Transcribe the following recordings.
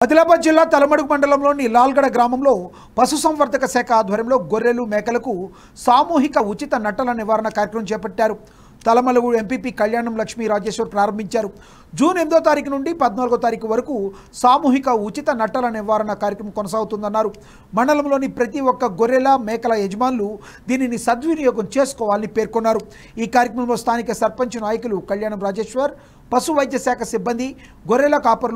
ఆదిలాబాద్ జిల్లా తలమడుగు మండలంలోని లాల్గడ గ్రామంలో పశుసంవర్ధక శాఖ ఆధ్వర్యంలో గొర్రెలు మేకలకు సామూహిక ఉచిత నట్టల నివారణ కార్యక్రమం చేపట్టారు తలమలుగు ఎంపీపీ కళ్యాణం లక్ష్మీ రాజేశ్వర్ ప్రారంభించారు జూన్ ఎనిమిదో తారీఖు నుండి పద్నాలుగో తారీఖు వరకు సామూహిక ఉచిత నట్టల నివారణ కార్యక్రమం కొనసాగుతుందన్నారు మండలంలోని ప్రతి ఒక్క గొర్రెల మేకల యజమానులు దీనిని సద్వినియోగం చేసుకోవాలని పేర్కొన్నారు ఈ కార్యక్రమంలో స్థానిక సర్పంచ్ నాయకులు కళ్యాణం రాజేశ్వర్ పశు వైద్య శాఖ సిబ్బంది గొర్రెల కాపరులు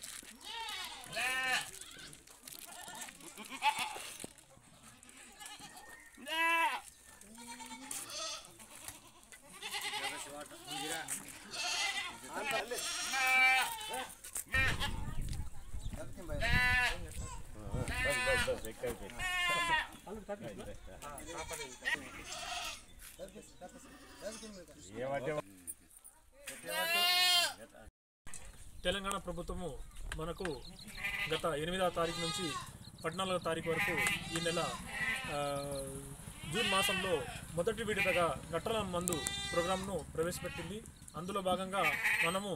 తెలంగాణ ప్రభుత్వము మనకు గత ఎనిమిదవ తారీఖు నుంచి పద్నాలుగవ తారీఖు వరకు ఈ నెల ఆ, జూన్ మాసంలో మొదటి విడతగా గట్టల మందు ప్రోగ్రాంను ప్రవేశపెట్టింది అందులో భాగంగా మనము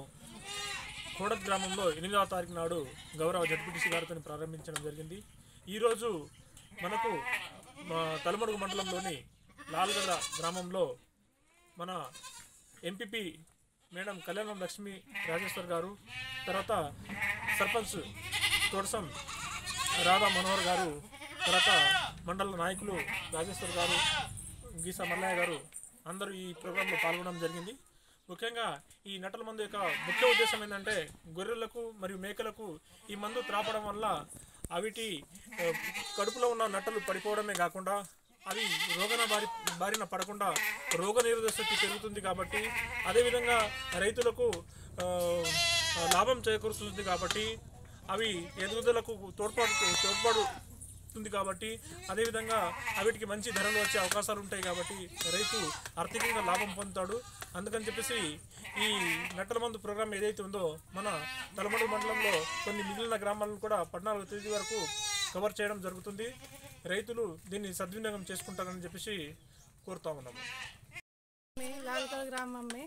కోడత్ గ్రామంలో ఎనిమిదవ తారీఖు నాడు గౌరవ జడ్పీటీసీ గారితో ప్రారంభించడం జరిగింది ఈరోజు మనకు మా తలమడుగు మండలంలోని లాల్గడ్డ గ్రామంలో మన ఎంపీపీ మేడం కళ్యాణం లక్ష్మి రాజేశ్వర్ గారు తర్వాత సర్పంచ్ తోడసం రాధా మనోహర్ గారు తర్వాత మండల నాయకులు రాజేశ్వర్ గారు గీసా మల్లయ్య గారు అందరూ ఈ ప్రోగ్రాంలో పాల్గొనడం జరిగింది ముఖ్యంగా ఈ నటల మందు యొక్క ముఖ్య ఉద్దేశం ఏంటంటే గొర్రెలకు మరియు మేకలకు ఈ మందు త్రాపడం వల్ల అవిటి ఆ, కడుపులో ఉన్న నట్టలు పడిపోవడమే కాకుండా అవి రోగన బారి బారిన పడకుండా రోగ నిరోధక శక్తి పెరుగుతుంది కాబట్టి అదేవిధంగా రైతులకు ఆ, ఆ, లాభం చేకూరుస్తుంది కాబట్టి అవి ఎదుగుదలకు తోడ్పాటు తోడ్పాటు ఉంది కాబట్టి అదేవిధంగా అవిటికి మంచి ధరలు వచ్చే అవకాశాలు ఉంటాయి కాబట్టి రైతు ఆర్థికంగా లాభం పొందుతాడు అందుకని చెప్పేసి ఈ నట్టల మందు ప్రోగ్రాం ఏదైతే ఉందో మన తలమడు మండలంలో కొన్ని మిగిలిన గ్రామాలను కూడా పద్నాలుగు తేదీ వరకు కవర్ చేయడం జరుగుతుంది రైతులు దీన్ని సద్వినియోగం చేసుకుంటారని చెప్పేసి కోరుతా ఉన్నాము में लालगढ़ ग्राम में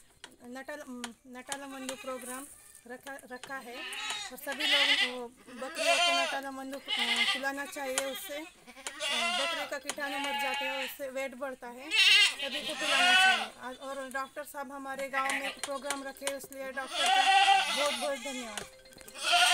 नटल नटाला मंडू प्रोग्राम रखा रखा है और सभी लोग वो बकरियों को नटाला मंडू अ, पिलाना चाहिए उससे अ, बकरी का कीटाणु मर जाते हैं उससे वेट बढ़ता है सभी को पिलाना चाहिए आज- और डॉक्टर साहब हमारे गांव में प्रोग्राम रखे इसलिए डॉक्टर का बहुत बहुत धन्यवाद